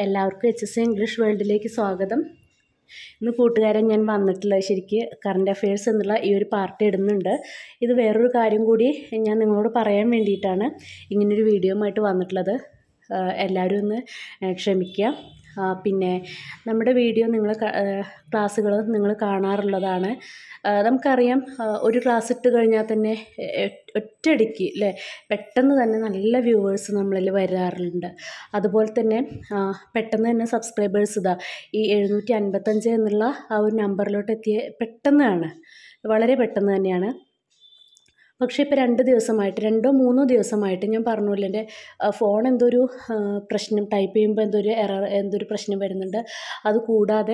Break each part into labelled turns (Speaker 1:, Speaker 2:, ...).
Speaker 1: എല്ലാവർക്കും H S English വേൾഡിലേക്ക് സ്വാഗതം ഇന്ന് കൂട്ടുകാരൻ ഞാൻ വന്നിട്ടുള്ളത് ശരിക്ക് കറണ്ട് അഫയേഴ്സ് എന്നുള്ള ഈ ഒരു പാർട്ട് ഇടുന്നുണ്ട് ഇത് വേറൊരു കാര്യം കൂടി ഞാൻ നിങ്ങളോട് പറയാൻ വേണ്ടിയിട്ടാണ് ഇങ്ങനൊരു വീഡിയോയുമായിട്ട് വന്നിട്ടുള്ളത് ആഹ് എല്ലാവരും ഒന്ന് ഏഹ് ക്ഷമിക്കുക ആഹ് പിന്നെ നമ്മുടെ വീഡിയോ നിങ്ങൾ ക്ലാസ്സുകൾ നിങ്ങൾ കാണാറുള്ളതാണ് ആഹ് നമുക്കറിയാം ആഹ് ഒരു ക്ലാസ് ഇട്ട് കഴിഞ്ഞാൽ തന്നെ എ- ഒറ്റയടിക്ക് അല്ലേ പെട്ടെന്ന് തന്നെ നല്ല വ്യൂവേഴ്സ് നമ്മളിൽ വരാറുണ്ട് അതുപോലെ തന്നെ ആഹ് പെട്ടെന്ന് തന്നെ സബ്സ്ക്രൈബേഴ്സ് ഇതാ ഈ എഴുന്നൂറ്റി അൻപത്തഞ്ച് എന്നുള്ള ആ ഒരു നമ്പറിലോട്ട് എത്തിയ പെട്ടെന്നാണ് വളരെ പെട്ടെന്ന് തന്നെയാണ് പക്ഷേ ഇപ്പോൾ രണ്ട് ദിവസമായിട്ട് രണ്ടോ മൂന്നോ ദിവസമായിട്ട് ഞാൻ പറഞ്ഞല്ലോ എൻ്റെ ഫോൺ എന്തോ ഒരു ആ, പ്രശ്നം ടൈപ്പ് ചെയ്യുമ്പോൾ എന്തോ ഒരു എറർ എന്തോ ഒരു പ്രശ്നം വരുന്നുണ്ട് അത് കൂടാതെ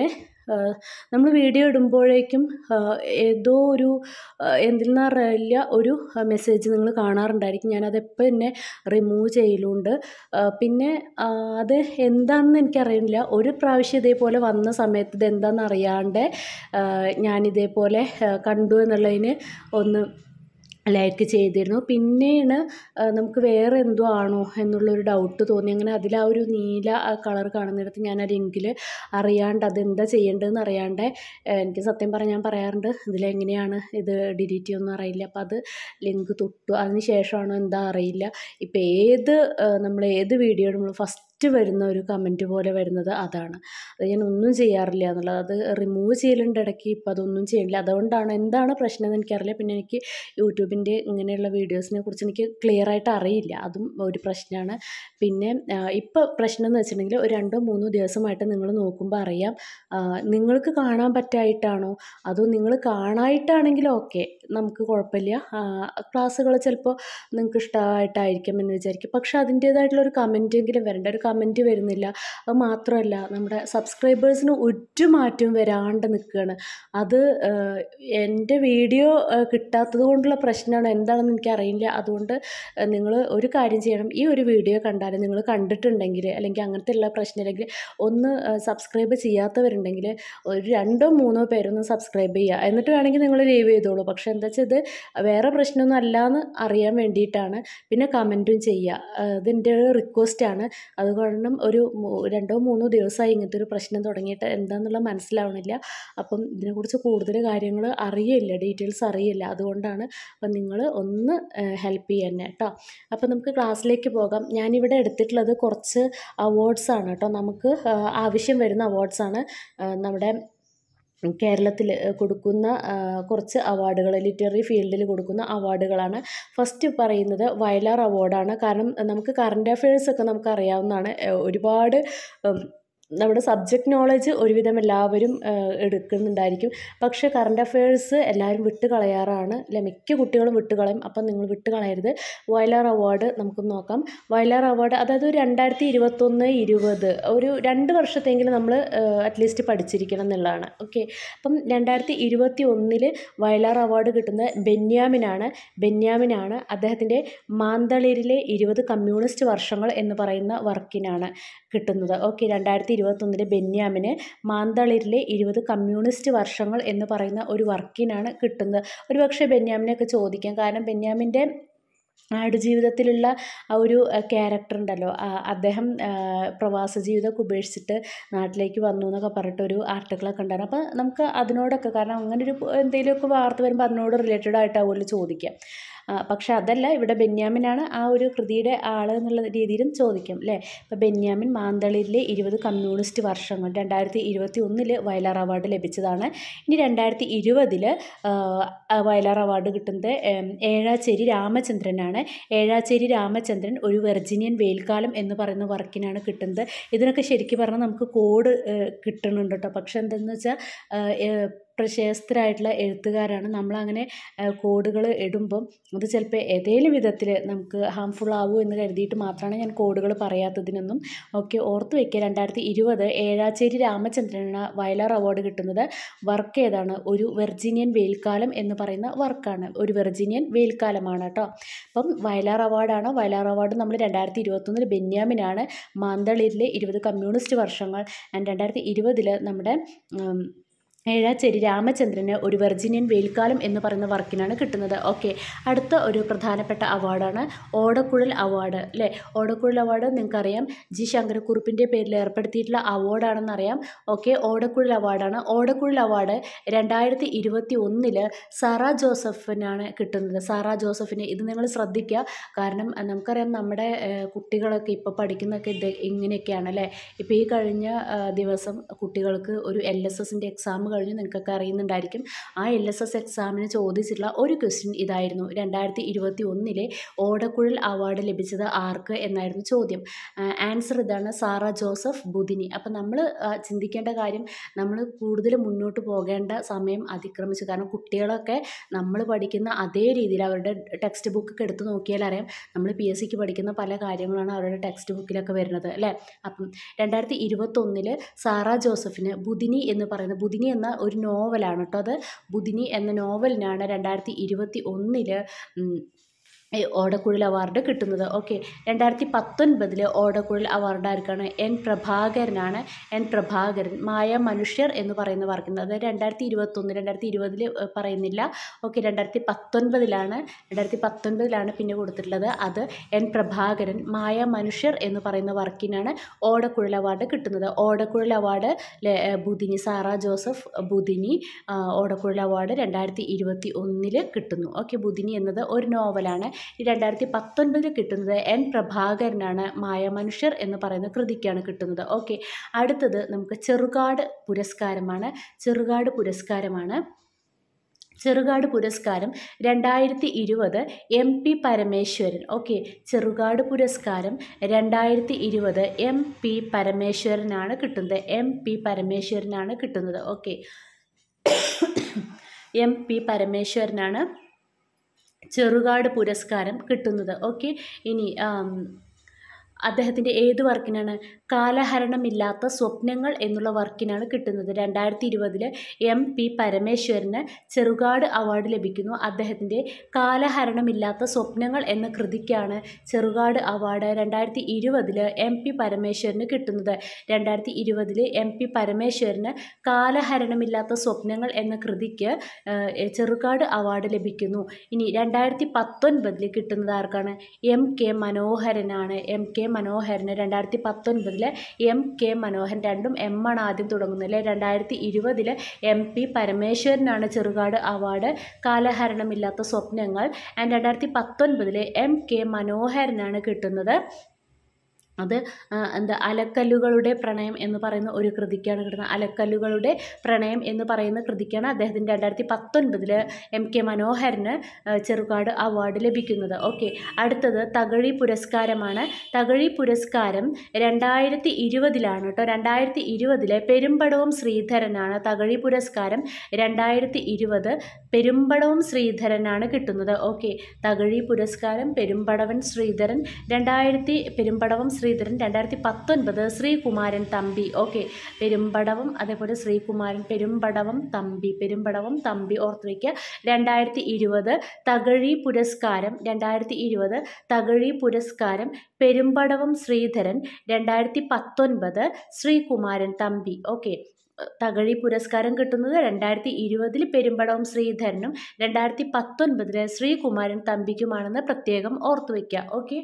Speaker 1: നമ്മൾ വീഡിയോ ഇടുമ്പോഴേക്കും ആ, ഏതോ ഒരു ആ, എന്തിൽ അറിയില്ല ഒരു മെസ്സേജ് നിങ്ങൾ കാണാറുണ്ടായിരിക്കും ഞാനത് എപ്പോൾ തന്നെ റിമൂവ് ചെയ്യലുണ്ട് ആ, പിന്നെ ആ, അത് എന്താണെന്ന് എനിക്കറിയില്ല ഒരു പ്രാവശ്യം ഇതേപോലെ വന്ന സമയത്ത് ഇത് എന്താണെന്ന് അറിയാണ്ട് ആ, ഞാനിതേപോലെ ആ, കണ്ടു എന്നുള്ളതിന് ഒന്ന് ലൈക്ക് ചെയ്തിരുന്നു പിന്നെയാണ് ആ, നമുക്ക് വേറെ എന്തോ ആണോ എന്നുള്ളൊരു ഡൗട്ട് തോന്നി അങ്ങനെ അതിൽ ആ ഒരു നീല കളർ കാണുന്നിടത്ത് ഞാൻ ആ ലിങ്കിൽ അറിയാണ്ട് അതെന്താ ചെയ്യേണ്ടതെന്ന് അറിയാണ്ട് ആ, എനിക്ക് സത്യം പറഞ്ഞാൽ ഞാൻ പറയാറുണ്ട് ഇതിലെങ്ങനെയാണ് ഇത് ഡിലീറ്റ് ചെയ്യുമെന്ന് അറിയില്ല അപ്പോൾ അത് ലിങ്ക് തൊട്ടു അതിന് ശേഷമാണോ എന്താ അറിയില്ല ഇപ്പോൾ ഏത് നമ്മൾ ഏത് വീഡിയോ നമ്മൾ ഫസ്റ്റ് വരുന്ന ഒരു കമൻറ്റ് പോലെ വരുന്നത് അതാണ് അത് ഞാൻ ഒന്നും ചെയ്യാറില്ല എന്നുള്ളത് അത് റിമൂവ് ചെയ്യലുണ്ട് ഇടയ്ക്ക് ഇപ്പോൾ അതൊന്നും ചെയ്യണില്ല അതുകൊണ്ടാണ് എന്താണ് പ്രശ്നം എന്ന് എനിക്കറിയില്ല പിന്നെ എനിക്ക് യൂട്യൂബിൻ്റെ ഇങ്ങനെയുള്ള വീഡിയോസിനെ കുറിച്ച് എനിക്ക് ക്ലിയർ ആയിട്ട് അറിയില്ല അതും ഒരു പ്രശ്നമാണ് പിന്നെ ഇപ്പോൾ പ്രശ്നം എന്ന് വെച്ചിട്ടുണ്ടെങ്കിൽ ഒരു രണ്ടോ മൂന്നോ ദിവസമായിട്ട് നിങ്ങൾ നോക്കുമ്പോൾ അറിയാം ആ, നിങ്ങൾക്ക് കാണാൻ പറ്റായിട്ടാണോ അതോ നിങ്ങൾ കാണായിട്ടാണെങ്കിൽ ഓക്കെ നമുക്ക് കുഴപ്പമില്ല ക്ലാസ്സുകൾ ചിലപ്പോൾ നിങ്ങൾക്ക് ഇഷ്ടമായിട്ടായിരിക്കും എന്ന് വിചാരിക്കും പക്ഷേ അതിൻ്റേതായിട്ടുള്ള ഒരു കമൻറ്റെങ്കിലും വരേണ്ട ഒരു കമൻറ്റ് വരുന്നില്ല അത് മാത്രമല്ല നമ്മുടെ സബ്സ്ക്രൈബേഴ്സിന് ഒരു മാറ്റവും വരാണ്ട് നിൽക്കുകയാണ് അത് ആഹ്, എൻ്റെ വീഡിയോ കിട്ടാത്തത് കൊണ്ടുള്ള പ്രശ്നമാണ് എന്താണെന്ന് എനിക്കറിയില്ല അതുകൊണ്ട് നിങ്ങൾ ഒരു കാര്യം ചെയ്യണം ഈ ഒരു വീഡിയോ കണ്ടാൽ നിങ്ങൾ കണ്ടിട്ടുണ്ടെങ്കിൽ അല്ലെങ്കിൽ അങ്ങനത്തെ ഉള്ള പ്രശ്നമില്ലെങ്കിൽ ഒന്ന് സബ്സ്ക്രൈബ് ചെയ്യാത്തവരുണ്ടെങ്കിൽ ഒരു രണ്ടോ മൂന്നോ പേരൊന്ന് സബ്സ്ക്രൈബ് ചെയ്യുക എന്നിട്ട് വേണമെങ്കിൽ നിങ്ങൾ ലീവ് ചെയ്തോളൂ പക്ഷേ എന്താ വെച്ചാൽ ഇത് വേറെ പ്രശ്നമൊന്നും അല്ലാന്ന് അറിയാൻ വേണ്ടിയിട്ടാണ് പിന്നെ കമൻറ്റും ചെയ്യുക ആഹ് ഇതിൻ്റെ ഒരു റിക്വസ്റ്റാണ് അത് കാരണം ഒരു മൂ- രണ്ടോ മൂന്നോ ദിവസമായി ഇങ്ങനത്തെ ഒരു പ്രശ്നം തുടങ്ങിയിട്ട് എന്താണെന്നുള്ള മനസ്സിലാവണില്ല അപ്പം ഇതിനെക്കുറിച്ച് കൂടുതൽ കാര്യങ്ങൾ അറിയില്ല ഡീറ്റെയിൽസ് അറിയില്ല അതുകൊണ്ടാണ് അപ്പം നിങ്ങൾ ഒന്ന് ഹെൽപ്പ് ചെയ്യാൻ തന്നെ കേട്ടോ അപ്പം നമുക്ക് ക്ലാസ്സിലേക്ക് പോകാം ഞാനിവിടെ എടുത്തിട്ടുള്ളത് കുറച്ച് അവാർഡ്സാണ് കേട്ടോ നമുക്ക് ആ, ആവശ്യം വരുന്ന അവാർഡ്സാണ് നമ്മുടെ കേരളത്തിൽ കൊടുക്കുന്ന ആ, കുറച്ച് അവാർഡുകൾ ലിറ്റററി ഫീൽഡിൽ കൊടുക്കുന്ന അവാർഡുകളാണ് ഫസ്റ്റ് പറയുന്നത് വയലാർ അവാർഡാണ് കാരണം നമുക്ക് കറണ്ട് അഫയേഴ്സ് ഒക്കെ നമുക്ക് അറിയാവുന്നതാണ് ഏ, ഒരുപാട് ഉം, നമ്മുടെ സബ്ജക്റ്റ് നോളജ് ഒരുവിധം എല്ലാവരും ആ, എടുക്കുന്നുണ്ടായിരിക്കും പക്ഷേ കറണ്ട് അഫയേഴ്സ് എല്ലാവരും വിട്ട് കളയാറാണ് അല്ലെ മിക്ക കുട്ടികളും വിട്ട് കളയും അപ്പം നിങ്ങൾ വിട്ട് കളയരുത് വയലാർ അവാർഡ് നമുക്ക് നോക്കാം വയലാർ അവാർഡ് അതായത് ഒരു രണ്ടായിരത്തി ഇരുപത്തൊന്ന് ഇരുപത് ഒരു രണ്ട് വർഷത്തെങ്കിലും നമ്മൾ അറ്റ്ലീസ്റ്റ് പഠിച്ചിരിക്കണം എന്നുള്ളതാണ് ഓക്കെ അപ്പം രണ്ടായിരത്തി ഇരുപത്തി ഒന്നില് വയലാർ അവാർഡ് കിട്ടുന്ന ബെന്യാമിനാണ് ബെന്യാമിനാണ് അദ്ദേഹത്തിൻ്റെ മാന്തളിരിലെ ഇരുപത് കമ്മ്യൂണിസ്റ്റ് വർഷങ്ങൾ എന്ന് പറയുന്ന വർക്കിനാണ് കിട്ടുന്നത് ഓക്കെ രണ്ടായിരത്തി ഇരുപത്തൊന്നിലെ ബെന്യാമിന് മാന്തളിരിലെ ഇരുപത് കമ്മ്യൂണിസ്റ്റ് വർഷങ്ങൾ എന്ന് പറയുന്ന ഒരു വർക്കിനാണ് കിട്ടുന്നത് ഒരുപക്ഷെ ബെന്യാമിനെയൊക്കെ ചോദിക്കാം കാരണം ബെന്യാമിൻ്റെ ആടുജീവിതത്തിലുള്ള ആ ഒരു ക്യാരക്ടർ ഉണ്ടല്ലോ ആ, അദ്ദേഹം ആ, പ്രവാസ ജീവിതമൊക്കെ ഉപേക്ഷിച്ചിട്ട് നാട്ടിലേക്ക് വന്നു എന്നൊക്കെ പറഞ്ഞിട്ടൊരു ആർട്ടിക്കിളൊക്കെ ഉണ്ടായിരുന്നു അപ്പോൾ നമുക്ക് അതിനോടൊക്കെ കാരണം അങ്ങനെ ഒരു എന്തെങ്കിലുമൊക്കെ വാർത്ത വരുമ്പോൾ അതിനോട് റിലേറ്റഡ് ആയിട്ടാവുമല്ലോ ചോദിക്കുക ആ, പക്ഷെ അതല്ല ഇവിടെ ബെന്യാമിനാണ് ആ ഒരു കൃതിയുടെ ആൾ എന്നുള്ള രീതിയിലും ചോദിക്കും അല്ലേ ഇപ്പോൾ ബെന്യാമിൻ മാന്തളിരിലെ ഇരുപത് കമ്മ്യൂണിസ്റ്റ് വർഷങ്ങൾ രണ്ടായിരത്തി ഇരുപത്തി ഒന്നില് വയലാർ അവാർഡ് ലഭിച്ചതാണ് ഇനി രണ്ടായിരത്തി ഇരുപതില് വയലാർ അവാർഡ് കിട്ടുന്നത് ഏം, ഏഴാച്ചേരി രാമചന്ദ്രനാണ് ഏഴാച്ചേരി രാമചന്ദ്രൻ ഒരു വെർജിനിയൻ വെയിൽക്കാലം എന്ന് പറയുന്ന വർക്കിനാണ് കിട്ടുന്നത് ഇതിനൊക്കെ ശരിക്കും പറഞ്ഞാൽ നമുക്ക് കോഡ് കിട്ടുന്നുണ്ട് കേട്ടോ പക്ഷെ എന്തെന്ന് വെച്ചാൽ പ്രശസ്തരായിട്ടുള്ള എഴുത്തുകാരാണ് നമ്മളങ്ങനെ കോഡുകൾ ഇടുമ്പം അത് ചിലപ്പോൾ ഏതെങ്കിലും വിധത്തിൽ നമുക്ക് ഹാംഫുൾ ആവുമോ എന്ന് കരുതിയിട്ട് മാത്രമാണ് ഞാൻ കോഡുകൾ പറയാത്തതിനൊന്നും ഒക്കെ ഓർത്ത് വയ്ക്കുക രണ്ടായിരത്തി ഇരുപത് ഏഴാച്ചേരി രാമചന്ദ്രനാണ് വയലാർ അവാർഡ് കിട്ടുന്നത് വർക്ക് ഏതാണ് ഒരു വെർജീനിയൻ വെയിൽക്കാലം എന്ന് പറയുന്ന വർക്കാണ് ഒരു വെർജീനിയൻ വെയിൽക്കാലമാണ് കേട്ടോ അപ്പം വയലാർ അവാർഡാണ് വയലാർ അവാർഡ് നമ്മൾ രണ്ടായിരത്തി ഇരുപത്തൊന്നിൽ ബെന്യാമിനാണ് മാന്തളിരിലെ ഇരുപത് കമ്മ്യൂണിസ്റ്റ് വർഷങ്ങൾ ആൻഡ് രണ്ടായിരത്തി ഇരുപതിൽ നമ്മുടെ ഉം, ഏഴാച്ചേരി രാമചന്ദ്രന് ഒരു വെർജിനിയൻ വെയിൽക്കാലം എന്ന് പറയുന്ന വർക്കിനാണ് കിട്ടുന്നത് ഓക്കെ അടുത്ത ഒരു പ്രധാനപ്പെട്ട അവാർഡാണ് ഓടക്കുഴൽ അവാർഡ് അല്ലേ ഓടക്കുഴൽ അവാർഡ് നിങ്ങൾക്കറിയാം ജി ശങ്കരക്കുറുപ്പിൻ്റെ പേരിൽ ഏർപ്പെടുത്തിയിട്ടുള്ള അവാർഡാണെന്നറിയാം ഓക്കെ ഓടക്കുഴൽ അവാർഡാണ് ഓടക്കുഴൽ അവാർഡ് രണ്ടായിരത്തി ഇരുപത്തി ഒന്നില് സാറ ജോസഫിനാണ് കിട്ടുന്നത് സാറ ജോസഫിന് ഇത് നിങ്ങൾ ശ്രദ്ധിക്കുക കാരണം അഹ് നമുക്കറിയാം നമ്മുടെ ഏഹ്, കുട്ടികളൊക്കെ ഇപ്പോൾ പഠിക്കുന്നതൊക്കെ ഇത് ഇങ്ങനെയൊക്കെയാണ് അല്ലേ ഇപ്പോൾ ഈ കഴിഞ്ഞ ആഹ്, ദിവസം കുട്ടികൾക്ക് ഒരു എൽ എസ് എസിൻ്റെ എക്സാം കഴിഞ്ഞ് നിങ്ങൾക്കൊക്കെ അറിയുന്നുണ്ടായിരിക്കും ആ എൽ എസ് എസ് എക്സാമിന് ചോദിച്ചിട്ടുള്ള ഒരു ക്വസ്റ്റ്യൻ ഇതായിരുന്നു രണ്ടായിരത്തി ഇരുപത്തി ഒന്നിലെ ഓടക്കുഴൽ അവാർഡ് ലഭിച്ചത് ആർക്ക് എന്നായിരുന്നു ചോദ്യം ആൻസർ ഇതാണ് സാറ ജോസഫ് ബുദിനി അപ്പം നമ്മൾ ചിന്തിക്കേണ്ട കാര്യം നമ്മൾ കൂടുതൽ മുന്നോട്ട് പോകേണ്ട സമയം അതിക്രമിച്ചു കാരണം കുട്ടികളൊക്കെ നമ്മൾ പഠിക്കുന്ന അതേ രീതിയിൽ അവരുടെ ടെക്സ്റ്റ് ബുക്കൊക്കെ എടുത്ത് നോക്കിയാൽ അറിയാം നമ്മൾ പി എസ് സിക്ക് പഠിക്കുന്ന പല കാര്യങ്ങളാണ് അവരുടെ ടെക്സ്റ്റ് ബുക്കിലൊക്കെ വരുന്നത് അല്ലേ അപ്പം രണ്ടായിരത്തി ഇരുപത്തൊന്നില് സാറ ജോസഫിന് ബുദിനി എന്ന് പറയുന്ന ബുദിനി എന്ന ഒരു നോവലാണ് കേട്ടോ അത് ബുദിനി എന്ന നോവലിനാണ് രണ്ടായിരത്തി ഇരുപത്തി ഒന്നില് ഈ ഓടക്കുഴൽ അവാർഡ് കിട്ടുന്നത് ഓക്കെ രണ്ടായിരത്തി പത്തൊൻപതിൽ ഓടക്കുഴൽ അവാർഡ് ആർക്കാണ് എൻ പ്രഭാകരനാണ് എൻ പ്രഭാകരൻ മായ മനുഷ്യർ എന്ന് പറയുന്ന വർക്കുന്നത് അത് രണ്ടായിരത്തി ഇരുപത്തൊന്ന് രണ്ടായിരത്തി ഇരുപതിൽ പറയുന്നില്ല ഓക്കെ രണ്ടായിരത്തി പത്തൊൻപതിലാണ് രണ്ടായിരത്തി പത്തൊൻപതിലാണ് പിന്നെ കൊടുത്തിട്ടുള്ളത് അത് എൻ പ്രഭാകരൻ മായ മനുഷ്യർ എന്ന് പറയുന്ന വർക്കിനാണ് ഓടക്കുഴൽ അവാർഡ് കിട്ടുന്നത് ഓടക്കുഴൽ അവാർഡ് ലെ- ഏ, ബുദിനി സാറ ജോസഫ് ബുദിനി ആ, ഓടക്കുഴൽ അവാർഡ് രണ്ടായിരത്തി ഇരുപത്തി ഒന്നില് കിട്ടുന്നു ഓക്കെ ബുദിനി എന്നത് ഒരു നോവലാണ് ഈ രണ്ടായിരത്തി പത്തൊൻപതിൽ കിട്ടുന്നത് എൻ പ്രഭാകരനാണ് മായ മനുഷ്യർ എന്ന് പറയുന്ന കൃതിക്കാണ് കിട്ടുന്നത് ഓക്കെ അടുത്തത് നമുക്ക് ചെറുകാട് പുരസ്കാരമാണ് ചെറുകാട് പുരസ്കാരമാണ് ചെറുകാട് പുരസ്കാരം രണ്ടായിരത്തി ഇരുപത് M P Parameswaran okay Cherukad പുരസ്കാരം രണ്ടായിരത്തി ഇരുപത് എം പി പരമേശ്വരനാണ് കിട്ടുന്നത് എം പി പരമേശ്വരനാണ് കിട്ടുന്നത് ഓക്കെ എം പി പരമേശ്വരനാണ് ചെറുകാട് പുരസ്കാരം കിട്ടുന്നത് ഓക്കെ ഇനി ആം, അദ്ദേഹത്തിൻ്റെ ഏത് വർക്കിനാണ് കാലഹരണമില്ലാത്ത സ്വപ്നങ്ങൾ എന്നുള്ള വർക്കിനാണ് കിട്ടുന്നത് രണ്ടായിരത്തി ഇരുപതിൽ എം പി പരമേശ്വരന് ചെറുകാട് അവാർഡ് ലഭിക്കുന്നു അദ്ദേഹത്തിൻ്റെ കാലഹരണമില്ലാത്ത സ്വപ്നങ്ങൾ എന്ന കൃതിക്കാണ് ചെറുകാട് അവാർഡ് രണ്ടായിരത്തി ഇരുപതിൽ എം പി പരമേശ്വരന് കിട്ടുന്നത് രണ്ടായിരത്തി ഇരുപതിൽ എം പി പരമേശ്വരന് കാലഹരണമില്ലാത്ത സ്വപ്നങ്ങൾ എന്ന കൃതിക്ക് ഏഹ്, ചെറുകാട് അവാർഡ് ലഭിക്കുന്നു ഇനി രണ്ടായിരത്തി പത്തൊൻപതിൽ കിട്ടുന്നത് ആർക്കാണ് എം കെ മനോഹരനാണ് എം കെ മനോഹരന് രണ്ടായിരത്തി പത്തൊൻപതിൽ എം കെ മനോഹരൻ രണ്ടും എം ആണ് ആദ്യം തുടങ്ങുന്നത് രണ്ടായിരത്തി ഇരുപതിൽ എം പി പരമേശ്വരനാണ് ചെറുകാട് അവാർഡ് കാലഹരണമില്ലാത്ത സ്വപ്നങ്ങൾ ആൻഡ് രണ്ടായിരത്തി പത്തൊൻപതിൽ എം കെ മനോഹരനാണ് കിട്ടുന്നത് അത് ആ, എന്താ അലക്കല്ലുകളുടെ പ്രണയം എന്ന് പറയുന്ന ഒരു കൃതിക്കാണ് കിട്ടുന്നത് അലക്കല്ലുകളുടെ പ്രണയം എന്ന് പറയുന്ന കൃതിക്കാണ് അദ്ദേഹത്തിൻ്റെ രണ്ടായിരത്തി പത്തൊൻപതിൽ എം കെ മനോഹരന് ആ, ചെറുകാട് അവാർഡ് ലഭിക്കുന്നത് ഓക്കെ അടുത്തത് തകഴി പുരസ്കാരമാണ് തകഴി പുരസ്കാരം രണ്ടായിരത്തി ഇരുപതിലാണ് കേട്ടോ രണ്ടായിരത്തി ഇരുപതിലെ പെരുമ്പടവും ശ്രീധരനാണ് തകഴി പുരസ്കാരം രണ്ടായിരത്തി ഇരുപത് പെരുമ്പടവും ശ്രീധരനാണ് കിട്ടുന്നത് ഓക്കെ തകഴി പുരസ്കാരം പെരുമ്പടവൻ ശ്രീധരൻ രണ്ടായിരത്തി പെരുമ്പടവം ശ്രീധരൻ രണ്ടായിരത്തി പത്തൊൻപത് ശ്രീകുമാരൻ തമ്പി ഓക്കെ പെരുമ്പടവം അതേപോലെ ശ്രീകുമാരൻ പെരുമ്പടവം തമ്പി പെരുമ്പടവം തമ്പി ഓർത്ത് വയ്ക്കുക രണ്ടായിരത്തി ഇരുപത് തകഴി പുരസ്കാരം രണ്ടായിരത്തി ഇരുപത് തകഴി പുരസ്കാരം പെരുമ്പടവം ശ്രീധരൻ രണ്ടായിരത്തി പത്തൊൻപത് ശ്രീകുമാരൻ തമ്പി ഓക്കെ തകഴി പുരസ്കാരം കിട്ടുന്നത് രണ്ടായിരത്തി ഇരുപതിൽ പെരുമ്പടവം ശ്രീധരനും രണ്ടായിരത്തി പത്തൊൻപതിൽ ശ്രീകുമാരൻ തമ്പിക്കുമാണെന്ന് പ്രത്യേകം ഓർത്തു വയ്ക്കുക ഓക്കെ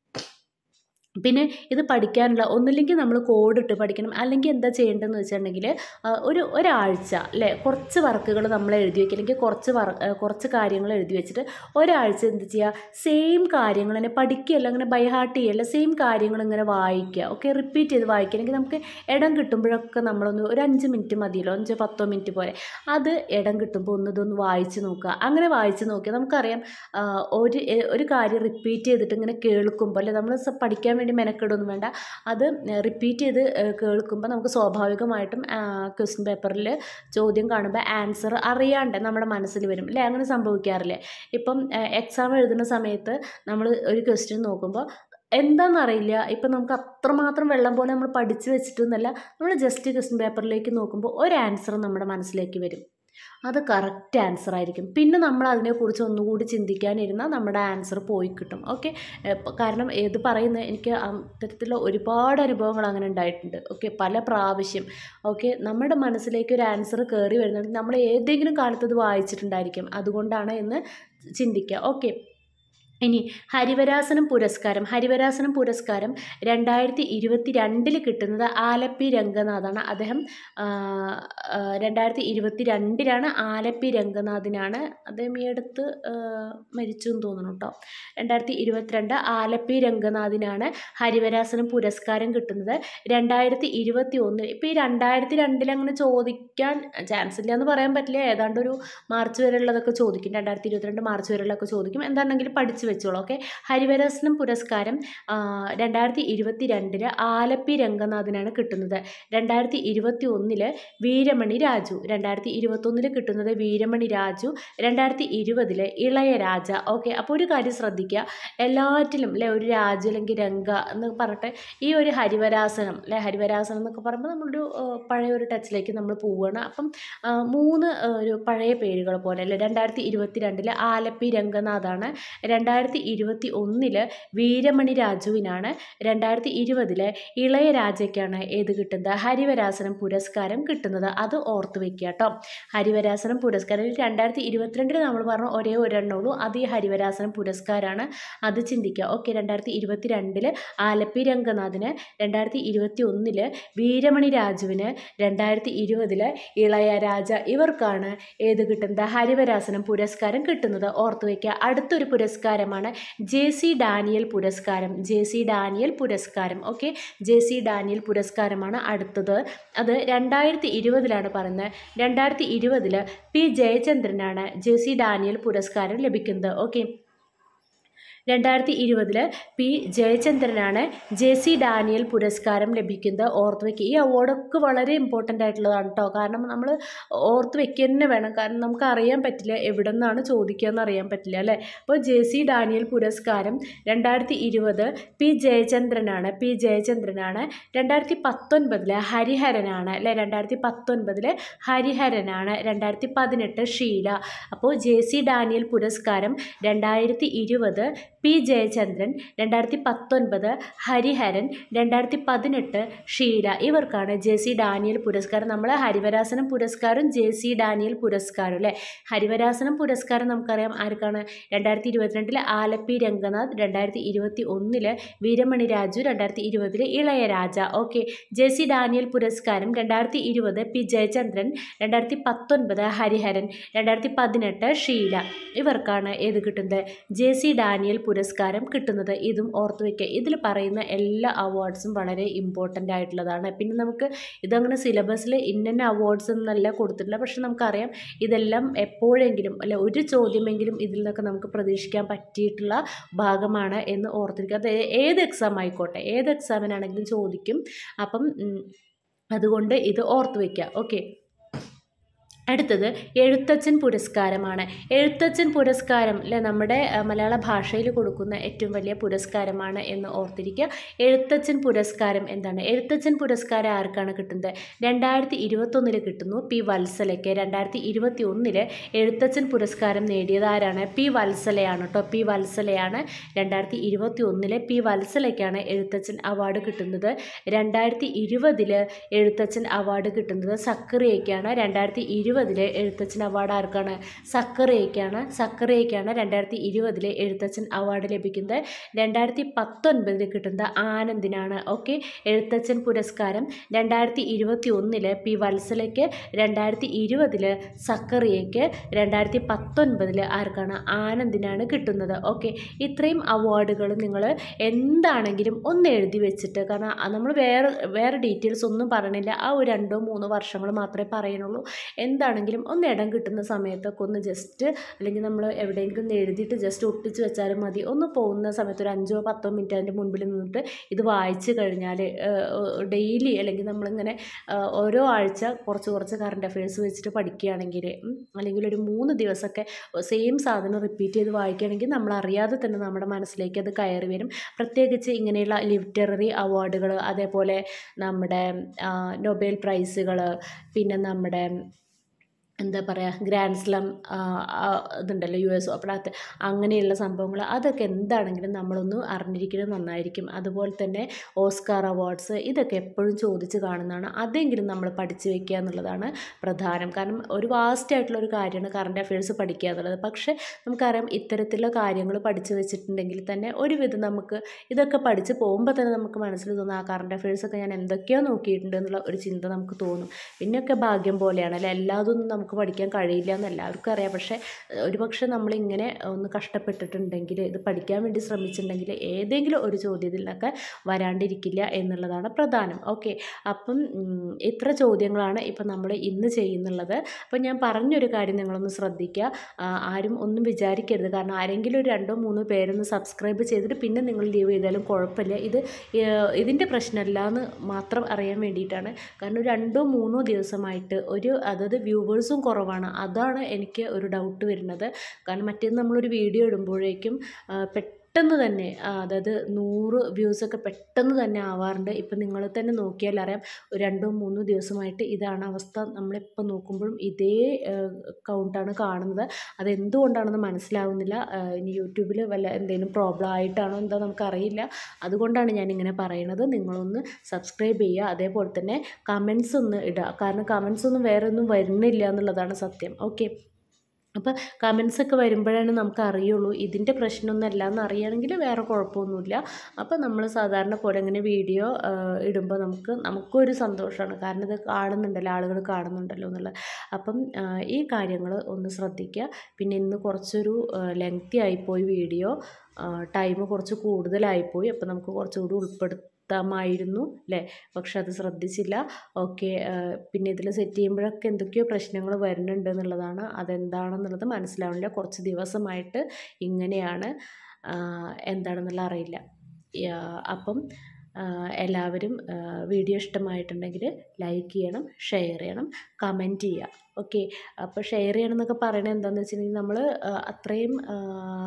Speaker 1: പിന്നെ ഇത് പഠിക്കാനുള്ള ഒന്നില്ലെങ്കിൽ നമ്മൾ കോഡിട്ട് പഠിക്കണം അല്ലെങ്കിൽ എന്താ ചെയ്യേണ്ടതെന്ന് വെച്ചിട്ടുണ്ടെങ്കിൽ ആ, ഒരു ഒരാഴ്ച അല്ലേ കുറച്ച് വർക്കുകൾ നമ്മൾ എഴുതി വയ്ക്കുക അല്ലെങ്കിൽ കുറച്ച് വർ ആ, കുറച്ച് കാര്യങ്ങൾ എഴുതി വെച്ചിട്ട് ഒരാഴ്ച എന്ത് ചെയ്യുക സെയിം കാര്യങ്ങൾ തന്നെ പഠിക്കുകയല്ല അങ്ങനെ ബൈഹാർട്ട് ചെയ്യല്ല സെയിം കാര്യങ്ങൾ ഇങ്ങനെ വായിക്കുക ഓക്കെ റിപ്പീറ്റ് ചെയ്ത് വായിക്കുക അല്ലെങ്കിൽ നമുക്ക് ഇടം കിട്ടുമ്പോഴൊക്കെ നമ്മളൊന്ന് ഒരു അഞ്ച് മിനിറ്റ് മതിയല്ലോ അഞ്ച് പത്തോ മിനിറ്റ് പോലെ അത് ഇടം കിട്ടുമ്പോൾ ഒന്ന് ഇതൊന്ന് വായിച്ച് നോക്കുക അങ്ങനെ വായിച്ച് നോക്കിയാൽ നമുക്കറിയാം ആ, ഒരു എ- ഒരു കാര്യം റിപ്പീറ്റ് ചെയ്തിട്ട് ഇങ്ങനെ കേൾക്കുമ്പോൾ അല്ലെ നമ്മൾ സ- പഠിക്കാൻ വേണ്ടി മെനക്കെടൊന്നും വേണ്ട അത് റിപ്പീറ്റ് ചെയ്ത് ഏ, കേൾക്കുമ്പോൾ നമുക്ക് സ്വാഭാവികമായിട്ടും ക്വസ്റ്റ്യൻ പേപ്പറിൽ ചോദ്യം കാണുമ്പോൾ ആൻസർ അറിയാണ്ട് നമ്മുടെ മനസ്സിൽ വരും അല്ലേ അങ്ങനെ സംഭവിക്കാറില്ലേ ഇപ്പം എക്സാം എഴുതുന്ന സമയത്ത് നമ്മൾ ഒരു ക്വസ്റ്റ്യൻ നോക്കുമ്പോൾ എന്താണെന്നറിയില്ല ഇപ്പം നമുക്ക് അത്രമാത്രം വെള്ളം പോലെ നമ്മൾ പഠിച്ച് വെച്ചിട്ടൊന്നുമല്ല നമ്മൾ ജസ്റ്റ് ക്വസ്റ്റ്യൻ പേപ്പറിലേക്ക് നോക്കുമ്പോൾ ഒരു ആൻസർ നമ്മുടെ മനസ്സിലേക്ക് വരും അത് കറക്റ്റ് ആൻസർ ആയിരിക്കും പിന്നെ നമ്മൾ അതിനെക്കുറിച്ച് ഒന്നുകൂടി ചിന്തിക്കാനിരുന്നാൽ നമ്മുടെ ആൻസർ പോയി കിട്ടും ഓക്കെ കാരണം ഏത് പറയുന്നത് എനിക്ക് അത്തരത്തിലുള്ള ഒരുപാട് അനുഭവങ്ങൾ അങ്ങനെ ഉണ്ടായിട്ടുണ്ട് ഓക്കെ പല പ്രാവശ്യം ഓക്കെ നമ്മുടെ മനസ്സിലേക്ക് ഒരു ആൻസർ കയറി വരുന്നുണ്ടെങ്കിൽ നമ്മൾ ഏതെങ്കിലും കാലത്ത് അത് വായിച്ചിട്ടുണ്ടായിരിക്കും അതുകൊണ്ടാണ് എന്ന് ചിന്തിക്കുക ഓക്കെ ഇനി ഹരിവരാസനം പുരസ്കാരം ഹരിവരാസനം പുരസ്കാരം രണ്ടായിരത്തി ഇരുപത്തി രണ്ടിൽ കിട്ടുന്നത് ആലപ്പി രംഗനാഥാണ് അദ്ദേഹം ആ, ആ, രണ്ടായിരത്തി ഇരുപത്തി രണ്ടിലാണ് ആലപ്പി രംഗനാഥിനാണ് അദ്ദേഹം ഈ അടുത്ത് ആ, മരിച്ചു എന്ന് തോന്നുന്നു കേട്ടോ രണ്ടായിരത്തി ഇരുപത്തിരണ്ട് ആലപ്പി രംഗനാഥിനാണ് ഹരിവരാസനം പുരസ്കാരം കിട്ടുന്നത് രണ്ടായിരത്തി ഇരുപത്തി ഒന്നിൽ ഇപ്പോൾ ഈ രണ്ടായിരത്തി രണ്ടിൽ അങ്ങനെ ചോദിക്കാൻ ചാൻസ് ഇല്ല എന്ന് പറയാൻ പറ്റില്ല ഏതാണ്ട് ഒരു മാർച്ച് വരെയുള്ളതൊക്കെ ചോദിക്കും രണ്ടായിരത്തി ഇരുപത്തിരണ്ട് മാർച്ച് വരെയുള്ളതൊക്കെ ചോദിക്കും എന്താണെങ്കിലും പഠിച്ചു വെച്ചോളൂ ഓക്കെ ഹരിവരാസനം പുരസ്കാരം ആ, രണ്ടായിരത്തി ഇരുപത്തി രണ്ടില് ആലപ്പി രംഗനാഥിനാണ് കിട്ടുന്നത് രണ്ടായിരത്തി ഇരുപത്തി ഒന്നില് വീരമണി രാജു രണ്ടായിരത്തി ഇരുപത്തൊന്നില് കിട്ടുന്നത് വീരമണി രാജു രണ്ടായിരത്തി ഇരുപതില് ഇളയരാജ ഓക്കെ അപ്പോൾ ഒരു കാര്യം ശ്രദ്ധിക്കുക എല്ലാറ്റിലും അല്ലെ ഒരു രാജു അല്ലെങ്കിൽ രംഗ എന്ന് പറഞ്ഞിട്ട് ഈ ഒരു ഹരിവരാസനം അല്ലെ ഹരിവരാസനം എന്നൊക്കെ പറയുമ്പോൾ നമ്മളൊരു ആ, പഴയ ഒരു ടച്ചിലേക്ക് നമ്മൾ പോവുകയാണ് അപ്പം ആ, മൂന്ന് ആ, ഒരു പഴയ പേരുകൾ പോലെ അല്ലേ രണ്ടായിരത്തി ഇരുപത്തി രണ്ടില് ആലപ്പി രംഗനാഥാണ് രണ്ടായിരത്തി ഇരുപത്തി ഒന്നില് വീരമണി രാജുവിനാണ് രണ്ടായിരത്തി ഇരുപതില് ഇളയരാജയ്ക്കാണ് ഏത് കിട്ടുന്നത് ഹരിവരാസനം പുരസ്കാരം കിട്ടുന്നത് അത് ഓർത്ത് വെക്കുക കേട്ടോ ഹരിവരാസനം പുരസ്കാരം രണ്ടായിരത്തി ഇരുപത്തിരണ്ടിൽ നമ്മൾ പറഞ്ഞ ഒരേ ഒരെണ്ണമുള്ളൂ അത് ഈ ഹരിവരാസനം പുരസ്കാരമാണ് അത് ചിന്തിക്കുക ഓക്കെ രണ്ടായിരത്തി ഇരുപത്തി രണ്ടില് ആലപ്പി രംഗനാഥിന് രണ്ടായിരത്തി ഇരുപത്തി ഒന്നില് വീരമണി രാജുവിന് രണ്ടായിരത്തി ഇരുപതില് ഇളയരാജ ഇവർക്കാണ് ഏത് കിട്ടുന്നത് ഹരിവരാസനം പുരസ്കാരം കിട്ടുന്നത് ഓർത്ത് വയ്ക്കുക അടുത്തൊരു പുരസ്കാരമാണ് ജെ സി ഡാനിയൽ പുരസ്കാരം ജെ സി ഡാനിയൽ പുരസ്കാരം ഓക്കെ ജെ സി ഡാനിയൽ പുരസ്കാരമാണ് അടുത്തത് അത് രണ്ടായിരത്തി ഇരുപതിലാണ് പറയുന്നത് രണ്ടായിരത്തി ഇരുപതിൽ പി ജയചന്ദ്രനാണ് ജെ സി ഡാനിയൽ പുരസ്കാരം ലഭിക്കുന്നത് ഓക്കെ രണ്ടായിരത്തി ഇരുപതിൽ പി ജയചന്ദ്രനാണ് ജെ സി ഡാനിയൽ പുരസ്കാരം ലഭിക്കുന്നത് ഓർത്ത് വയ്ക്കുക ഈ അവാർഡൊക്കെ വളരെ ഇമ്പോർട്ടൻ്റ് ആയിട്ടുള്ളതാണ് കേട്ടോ കാരണം നമ്മൾ ഓർത്ത് വെക്കുക തന്നെ വേണം കാരണം നമുക്ക് അറിയാൻ പറ്റില്ല എവിടെ നിന്നാണ് ചോദിക്കുക എന്ന് അറിയാൻ പറ്റില്ല അല്ലേ അപ്പോൾ ജെ സി ഡാനിയൽ പുരസ്കാരം രണ്ടായിരത്തി ഇരുപത് പി ജയചന്ദ്രനാണ് പി ജയചന്ദ്രനാണ് രണ്ടായിരത്തി പത്തൊൻപതിൽ ഹരിഹരനാണ് അല്ലേ രണ്ടായിരത്തി പത്തൊൻപതിൽ ഹരിഹരനാണ് രണ്ടായിരത്തി പതിനെട്ട് ഷീല അപ്പോൾ ജെ സി ഡാനിയൽ പുരസ്കാരം രണ്ടായിരത്തി ഇരുപത് പി ജയചന്ദ്രൻ രണ്ടായിരത്തി പത്തൊൻപത് ഹരിഹരൻ രണ്ടായിരത്തി പതിനെട്ട് ഷീല ഇവർക്കാണ് ജെ സി ഡാനിയൽ പുരസ്കാരം നമ്മൾ ഹരിവരാസനം പുരസ്കാരം ജെ സി ഡാനിയൽ പുരസ്കാരം അല്ലേ ഹരിവരാസനം പുരസ്കാരം നമുക്കറിയാം ആർക്കാണ് രണ്ടായിരത്തി ഇരുപത്തിരണ്ടിൽ ആലപ്പി രംഗനാഥ് രണ്ടായിരത്തി ഇരുപത്തി ഒന്നില് വീരമണി രാജു രണ്ടായിരത്തി ഇരുപതിൽ Ilaiyaraaja okay J C Daniel പുരസ്കാരം രണ്ടായിരത്തി ഇരുപത് പി ജയചന്ദ്രൻ രണ്ടായിരത്തി പത്തൊൻപത് ഹരിഹരൻ രണ്ടായിരത്തി പതിനെട്ട് ഷീല ഇവർക്കാണ് ഏത് കിട്ടുന്നത് ജെ സി ഡാനിയൽ പുരസ്കാരം കിട്ടുന്നത് ഇതും ഓർത്ത് വയ്ക്കുക ഇതിൽ പറയുന്ന എല്ലാ അവാർഡ്സും വളരെ ഇമ്പോർട്ടൻ്റ് ആയിട്ടുള്ളതാണ് പിന്നെ നമുക്ക് ഇതങ്ങനെ സിലബസിൽ ഇന്ന അവാർഡ്സ് എന്നല്ല കൊടുത്തിട്ടില്ല പക്ഷെ നമുക്കറിയാം ഇതെല്ലാം എപ്പോഴെങ്കിലും അല്ലെ ഒരു ചോദ്യമെങ്കിലും ഇതിൽ നിന്നൊക്കെ നമുക്ക് പ്രതീക്ഷിക്കാൻ പറ്റിയിട്ടുള്ള ഭാഗമാണ് എന്ന് ഓർത്തിരിക്കുക അത് ഏത് എക്സാം ആയിക്കോട്ടെ ഏത് എക്സാമിനാണെങ്കിലും ചോദിക്കും അപ്പം ഉം, അതുകൊണ്ട് ഇത് ഓർത്ത് വയ്ക്കുക ഓക്കെ അടുത്തത് എഴുത്തച്ഛൻ പുരസ്കാരമാണ് എഴുത്തച്ഛൻ പുരസ്കാരം അല്ലെ നമ്മുടെ ആ, മലയാള ഭാഷയിൽ കൊടുക്കുന്ന ഏറ്റവും വലിയ പുരസ്കാരമാണ് എന്ന് ഓർത്തിരിക്കുക എഴുത്തച്ഛൻ പുരസ്കാരം എന്താണ് എഴുത്തച്ഛൻ പുരസ്കാരം ആർക്കാണ് കിട്ടുന്നത് രണ്ടായിരത്തി ഇരുപത്തൊന്നിൽ കിട്ടുന്നു പി വത്സലയ്ക്ക് രണ്ടായിരത്തി ഇരുപത്തി ഒന്നില് എഴുത്തച്ഛൻ പുരസ്കാരം നേടിയത് ആരാണ് പി വത്സലയാണ് കേട്ടോ പി വത്സലയാണ് രണ്ടായിരത്തി ഇരുപത്തി ഒന്നിലെ പി വത്സലയ്ക്കാണ് എഴുത്തച്ഛൻ അവാർഡ് കിട്ടുന്നത് രണ്ടായിരത്തി ഇരുപതില് എഴുത്തച്ഛൻ അവാർഡ് കിട്ടുന്നത് സക്കറിയയ്ക്കാണ് രണ്ടായിരത്തി ഇരുപതിലെ എഴുത്തച്ഛൻ അവാർഡ് ആർക്കാണ് സക്കറിയയ്ക്കാണ് സക്കറിയയ്ക്കാണ് രണ്ടായിരത്തി ഇരുപതിലെ എഴുത്തച്ഛൻ അവാർഡ് ലഭിക്കുന്നത് രണ്ടായിരത്തി പത്തൊൻപതിൽ കിട്ടുന്നത് ആനന്ദിനാണ് ഓക്കെ എഴുത്തച്ഛൻ പുരസ്കാരം രണ്ടായിരത്തി ഇരുപത്തി ഒന്നില് പി വത്സലയ്ക്ക് രണ്ടായിരത്തി ഇരുപതില് സക്കറിയയ്ക്ക് രണ്ടായിരത്തി പത്തൊൻപതില് ആർക്കാണ് ആനന്ദിനാണ് കിട്ടുന്നത് ഓക്കെ ഇത്രയും അവാർഡുകൾ നിങ്ങൾ എന്താണെങ്കിലും ഒന്ന് എഴുതി വെച്ചിട്ട് കാരണം നമ്മൾ വേറെ വേറെ ഡീറ്റെയിൽസ് ഒന്നും പറയണില്ല ആ ഒരു രണ്ടോ മൂന്നോ വർഷങ്ങൾ മാത്രമേ പറയുന്നുള്ളൂ എന്താണെങ്കിലും ഒന്ന് ഇടം കിട്ടുന്ന സമയത്തൊക്കെ ഒന്ന് ജസ്റ്റ് അല്ലെങ്കിൽ നമ്മൾ എവിടെയെങ്കിലും ഒന്ന് എഴുതിയിട്ട് ജസ്റ്റ് ഒട്ടിച്ച് വെച്ചാലും മതി ഒന്ന് പോകുന്ന സമയത്ത് ഒരു അഞ്ചോ പത്തോ മിനിറ്റ് അതിൻ്റെ മുൻപിൽ നിന്നിട്ട് ഇത് വായിച്ച് കഴിഞ്ഞാൽ ഡെയിലി അല്ലെങ്കിൽ നമ്മളിങ്ങനെ ആ, ഓരോ ആഴ്ച കുറച്ച് കുറച്ച് കറണ്ട് അഫയേഴ്സ് വെച്ചിട്ട് പഠിക്കുകയാണെങ്കിൽ ഉം, അല്ലെങ്കിൽ ഒരു മൂന്ന് ദിവസമൊക്കെ സെയിം സാധനം റിപ്പീറ്റ് ചെയ്ത് വായിക്കുകയാണെങ്കിൽ നമ്മൾ അറിയാതെ തന്നെ നമ്മുടെ മനസ്സിലേക്ക് അത് കയറി വരും പ്രത്യേകിച്ച് ഇങ്ങനെയുള്ള ലിറ്റററി അവാർഡുകൾ അതേപോലെ നമ്മുടെ ആ, നൊബേൽ പ്രൈസുകൾ പിന്നെ നമ്മുടെ എന്താ പറയുക ഗ്രാൻഡ് സ്ലം ഇതുണ്ടല്ലോ യു എസ് ഓപ്പണകത്ത് അങ്ങനെയുള്ള സംഭവങ്ങൾ അതൊക്കെ എന്താണെങ്കിലും നമ്മളൊന്ന് അറിഞ്ഞിരിക്കുന്നത് നന്നായിരിക്കും അതുപോലെ തന്നെ ഓസ്കാർ അവാർഡ്സ് ഇതൊക്കെ എപ്പോഴും ചോദിച്ച് കാണുന്നതാണ് അതെങ്കിലും നമ്മൾ പഠിച്ചു വെക്കുക എന്നുള്ളതാണ് പ്രധാനം കാരണം ഒരു വാസ്റ്റ് ആയിട്ടുള്ള ഒരു കാര്യമാണ് കറണ്ട് അഫയേഴ്സ് പഠിക്കുക എന്നുള്ളത് പക്ഷേ നമുക്കറിയാം ഇത്തരത്തിലുള്ള കാര്യങ്ങൾ പഠിച്ചു വെച്ചിട്ടുണ്ടെങ്കിൽ തന്നെ ഒരുവിധം നമുക്ക് ഇതൊക്കെ പഠിച്ച് പോകുമ്പോൾ തന്നെ നമുക്ക് മനസ്സിൽ തോന്നും ആ കറണ്ട് അഫയേഴ്സൊക്കെ ഞാൻ എന്തൊക്കെയോ നോക്കിയിട്ടുണ്ട് എന്നുള്ള ഒരു ചിന്ത നമുക്ക് തോന്നും പിന്നെയൊക്കെ ഭാഗ്യം പോലെയാണ് അല്ലെ എല്ലാതൊന്നും നമുക്ക് പഠിക്കാൻ കഴിയില്ല എന്ന് എല്ലാവർക്കും അറിയാം പക്ഷേ ഒരുപക്ഷെ നമ്മളിങ്ങനെ ഒന്ന് കഷ്ടപ്പെട്ടിട്ടുണ്ടെങ്കിൽ ഇത് പഠിക്കാൻ വേണ്ടി ശ്രമിച്ചിട്ടുണ്ടെങ്കിൽ ഏതെങ്കിലും ഒരു ചോദ്യത്തിൽ നിന്നൊക്കെ വരാണ്ടിരിക്കില്ല എന്നുള്ളതാണ് പ്രധാനം ഓക്കെ അപ്പം ഉം, ഇത്ര ചോദ്യങ്ങളാണ് ഇപ്പം നമ്മൾ ഇന്ന് ചെയ്യുന്നുള്ളത് അപ്പം ഞാൻ പറഞ്ഞൊരു കാര്യം നിങ്ങളൊന്ന് ശ്രദ്ധിക്കുക ആ, ആരും ഒന്നും വിചാരിക്കരുത് കാരണം ആരെങ്കിലും ഒരു രണ്ടോ മൂന്നോ പേരൊന്ന് സബ്സ്ക്രൈബ് ചെയ്തിട്ട് പിന്നെ നിങ്ങൾ ലീവ് ചെയ്താലും കുഴപ്പമില്ല ഇത് ഏഹ്, ഇതിൻ്റെ പ്രശ്നമല്ല എന്ന് മാത്രം അറിയാൻ വേണ്ടിയിട്ടാണ് കാരണം ഒരു രണ്ടോ മൂന്നോ ദിവസമായിട്ട് ഒരു അതായത് വ്യൂവേഴ്സും കുറവാണ് അതാണ് എനിക്ക് ഒരു ഡൗട്ട് വരുന്നത് കാരണം മറ്റേത് നമ്മളൊരു വീഡിയോ ഇടുമ്പോഴേക്കും ആ, പെട്ടെന്ന് തന്നെ ആ, അതായത് നൂറ് വ്യൂസൊക്കെ പെട്ടെന്ന് തന്നെ ആവാറുണ്ട് ഇപ്പം നിങ്ങൾ തന്നെ നോക്കിയാൽ അറിയാം ഒരു രണ്ടോ മൂന്നോ ദിവസമായിട്ട് ഇതാണ് അവസ്ഥ നമ്മളിപ്പോൾ നോക്കുമ്പോഴും ഇതേ കൗണ്ടാണ് കാണുന്നത് അതെന്തുകൊണ്ടാണെന്ന് മനസ്സിലാവുന്നില്ല ആ, ഇനി യൂട്യൂബിൽ വല്ല എന്തെങ്കിലും പ്രോബ്ലം ആയിട്ടാണോ എന്താ നമുക്കറിയില്ല അതുകൊണ്ടാണ് ഞാനിങ്ങനെ പറയുന്നത് നിങ്ങളൊന്ന് സബ്സ്ക്രൈബ് ചെയ്യുക അതേപോലെ തന്നെ കമൻസ് ഒന്ന് ഇടുക കാരണം കമൻസ് ഒന്നും വേറെ ഒന്നും വരുന്നില്ല എന്നുള്ളതാണ് സത്യം ഓക്കെ അപ്പോൾ കമൻസ് ഒക്കെ വരുമ്പോഴാണ് നമുക്ക് അറിയുള്ളൂ ഇതിൻ്റെ പ്രശ്നമൊന്നുമല്ല എന്ന് അറിയുകയാണെങ്കിൽ വേറെ കുഴപ്പമൊന്നുമില്ല അപ്പോൾ നമ്മൾ സാധാരണ പോലെ ഇങ്ങനെ വീഡിയോ ഇടുമ്പോൾ നമുക്ക് നമുക്കൊരു സന്തോഷമാണ് കാരണം ഇത് കാണുന്നുണ്ടല്ലോ ആളുകൾ കാണുന്നുണ്ടല്ലോ എന്നുള്ളത് അപ്പം ആ, ഈ കാര്യങ്ങൾ ഒന്ന് ശ്രദ്ധിക്കുക പിന്നെ ഇന്ന് കുറച്ചൊരു ലെങ്തി ആയിപ്പോയി വീഡിയോ ടൈം കുറച്ച് കൂടുതലായിപ്പോയി അപ്പോൾ നമുക്ക് കുറച്ചുകൂടി ഉൾപ്പെടുത്താമായിരുന്നു അല്ലേ പക്ഷെ അത് ശ്രദ്ധിച്ചില്ല ഓക്കെ പിന്നെ ഇതിൽ സെറ്റ് ചെയ്യുമ്പോഴൊക്കെ എന്തൊക്കെയോ പ്രശ്നങ്ങൾ വരുന്നുണ്ട് എന്നുള്ളതാണ് അതെന്താണെന്നുള്ളത് മനസ്സിലാവണില്ല കുറച്ച് ദിവസമായിട്ട് ഇങ്ങനെയാണ് ആ, എന്താണെന്നുള്ള അറിയില്ല യാ, അപ്പം ആ, എല്ലാവരും ആ, വീഡിയോ ഇഷ്ടമായിട്ടുണ്ടെങ്കിൽ ലൈക്ക് ചെയ്യണം ഷെയർ ചെയ്യണം കമൻറ്റ് ചെയ്യുക ഓക്കെ അപ്പോൾ ഷെയർ ചെയ്യണം എന്നൊക്കെ പറയണത് എന്താണെന്ന് വെച്ചിട്ടുണ്ടെങ്കിൽ നമ്മൾ അത്രയും ആ,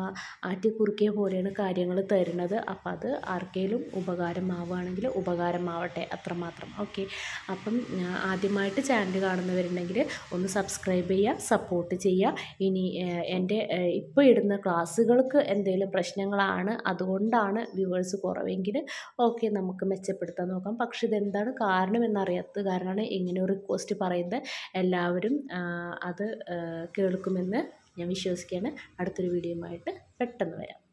Speaker 1: ആറ്റി കുറുക്കിയ പോലെയാണ് കാര്യങ്ങൾ തരുന്നത് അപ്പോൾ അത് ആർക്കെങ്കിലും ഉപകാരമാവുകയാണെങ്കിൽ ഉപകാരമാവട്ടെ അത്രമാത്രം ഓക്കെ അപ്പം ആ, ആദ്യമായിട്ട് ചാനൽ കാണുന്നവരുണ്ടെങ്കിൽ ഒന്ന് സബ്സ്ക്രൈബ് ചെയ്യുക സപ്പോർട്ട് ചെയ്യുക ഇനി ആ, എൻ്റെ ഇപ്പോൾ ഇടുന്ന ക്ലാസ്സുകൾക്ക് എന്തെങ്കിലും പ്രശ്നങ്ങളാണ് അതുകൊണ്ടാണ് വ്യൂവേഴ്സ് കുറവെങ്കിൽ ഓക്കെ നമുക്ക് മെച്ചപ്പെടുത്താൻ നോക്കാം പക്ഷെ ഇതെന്താണ് കാരണം എന്നറിയാത്തത് കാരണമാണ് ഇങ്ങനെ ഒരു റിക്വസ്റ്റ് പറയുന്നത് എല്ലാവരും ആ, അത് ആ, കേൾക്കുമെന്ന് ഞാൻ വിശ്വസിക്കുകയാണ് അടുത്തൊരു വീഡിയോയുമായിട്ട് പെട്ടെന്ന് വരാം